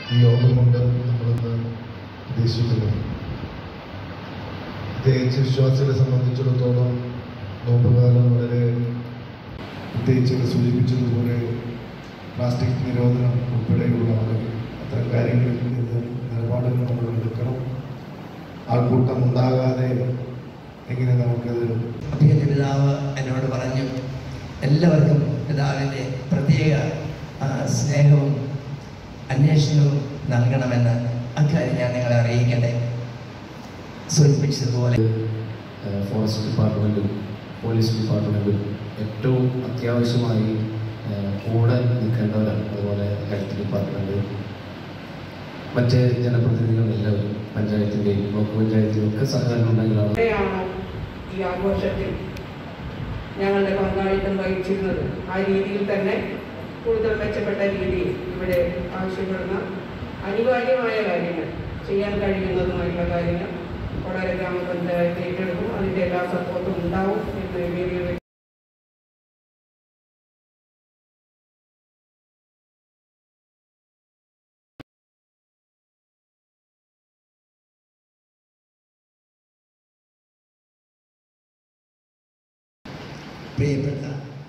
ഈ യോഗം കൊണ്ട് നമ്മളിന്ന് ഉദ്ദേശിക്കുന്നത് പ്രത്യേകിച്ച് വിശ്വാസികളെ സംബന്ധിച്ചിടത്തോളം നോമ്പുകാലം വളരെ പ്രത്യേകിച്ച് ഇവിടെ സൂചിപ്പിച്ചതുപോലെ പ്ലാസ്റ്റിക് നിരോധനം ഉൾപ്പെടെയുള്ള അല്ലെങ്കിൽ അത്തരം കാര്യങ്ങളിൽ നിന്ന് നിലപാടുകൾ നമ്മൾ എടുക്കണം ആൾക്കൂട്ടം ഉണ്ടാകാതെ എങ്ങനെ നമുക്കത് അഭിയന്റെ പിതാവ് എന്നോട് പറഞ്ഞു എല്ലാവർക്കും പിതാവിൻ്റെ പ്രത്യേക ആ, സ്നേഹവും അന്വേഷണവും നൽകണമെന്ന് അക്കാര്യം ഞാൻ നിങ്ങളെ അറിയിക്കട്ടെ സൂചിപ്പിച്ചതുപോലെ ഏഹ് ഫോറസ്റ്റ് ഡിപ്പാർട്ട്മെൻറ്റും പോലീസ് ഡിപ്പാർട്ട്മെൻറ്റും ഏറ്റവും അത്യാവശ്യമായി ഏഹ് കൂടെ നിൽക്കേണ്ടവരാണ് അതുപോലെ ഹെൽത്ത് ഡിപ്പാർട്ട്മെൻറ്റ് മറ്റ് ജനപ്രതിനിധികൾ എല്ലാവരും പഞ്ചായത്തിൻ്റെയും ബ്ലോക്ക് പഞ്ചായത്തിൻ്റെയും ഒക്കെ സഹകരണം ഉണ്ടെങ്കിലാണ് എവിടെയാണോ ഈ ആഘോഷത്തിൽ ഞങ്ങളുടെ പങ്കാളിത്തം വഹിച്ചിരുന്നത് ആ രീതിയിൽ തന്നെ കൂടുതൽ മെച്ചപ്പെട്ട രീതിയിൽ ഇവിടെ ആവശ്യപ്പെടുന്ന അനിവാര്യമായ കാര്യങ്ങൾ ചെയ്യാൻ കഴിയുന്നതുമായിട്ടുള്ള കാര്യങ്ങൾ വളരെ ഗ്രാമപഞ്ചായത്ത് ഏറ്റെടുക്കും അതിൻ്റെ എല്ലാ സപ്പോർട്ടും ഉണ്ടാവും എന്ന് ഈ വേദിയിൽ പ്രിയപ്പെട്ട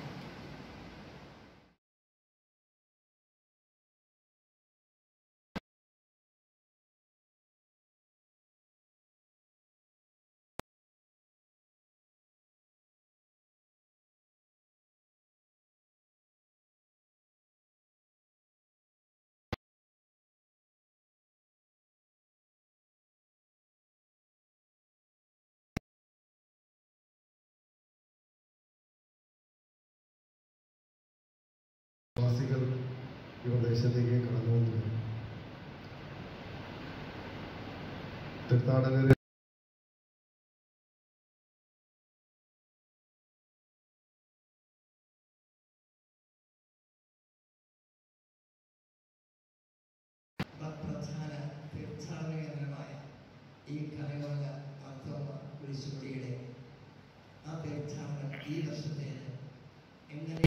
വാസികൾ ഈ പ്രദേശത്തേക്ക് കടന്നു വന്നിരുന്നു തീർത്ഥാടകർ പ്രധാന തീർത്ഥാടന കേന്ദ്രമായ ഈ കനകമല അർത്ഥമ കുരിശുപടിയുടെ ആ തീർത്ഥാടനം ഈ വർഷത്തേത് എങ്ങനെ